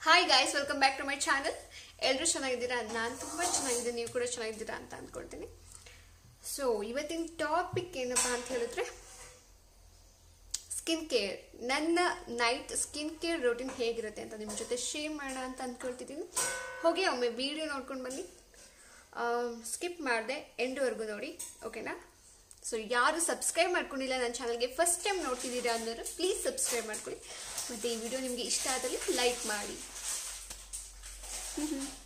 hi guys welcome back to my channel ಎಲ್ಲರೂ ಚೆನ್ನಾಗಿದ್ದೀರಾ ನಾನು ತುಂಬ ಚೆನ್ನಾಗಿದ್ದೀನಿ ನೀವು ಕೂಡ ಚೆನ್ನಾಗಿದ್ದೀರಾ ಅಂತ ಅಂದ್ಕೊಳ್ತೀನಿ ಸೊ ಇವತ್ತಿನ ಟಾಪಿಕ್ ಏನಪ್ಪ ಅಂತ ಹೇಳಿದ್ರೆ ಸ್ಕಿನ್ ಕೇರ್ ನನ್ನ ನೈಟ್ ಸ್ಕಿನ್ ಕೇರ್ ರೂಟೀನ್ ಹೇಗಿರುತ್ತೆ ಅಂತ ನಿಮ್ಮ ಜೊತೆ ಶೇರ್ ಮಾಡೋಣ ಅಂತ ಅಂದ್ಕೊಳ್ತಿದ್ದೀನಿ ಹೋಗಿ ಒಮ್ಮೆ ವಿಡಿಯೋ ನೋಡ್ಕೊಂಡು ಬನ್ನಿ ಸ್ಕಿಪ್ ಮಾಡಿದೆ ಎಂಡ್ವರೆಗೂ ನೋಡಿ ಓಕೆನಾ ಸೊ ಯಾರು ಸಬ್ಸ್ಕ್ರೈಬ್ ಮಾಡ್ಕೊಂಡಿಲ್ಲ ನನ್ನ ಚಾನಲ್ಗೆ ಫಸ್ಟ್ ಟೈಮ್ ನೋಡ್ತಿದ್ದೀರಾ ಅನ್ನೋರು ಪ್ಲೀಸ್ ಸಬ್ಸ್ಕ್ರೈಬ್ ಮಾಡ್ಕೊಳ್ಳಿ ಮತ್ತು ಈ ವಿಡಿಯೋ ನಿಮಗೆ ಇಷ್ಟ ಆದಲ್ಲಿ ಲೈಕ್ ಮಾಡಿ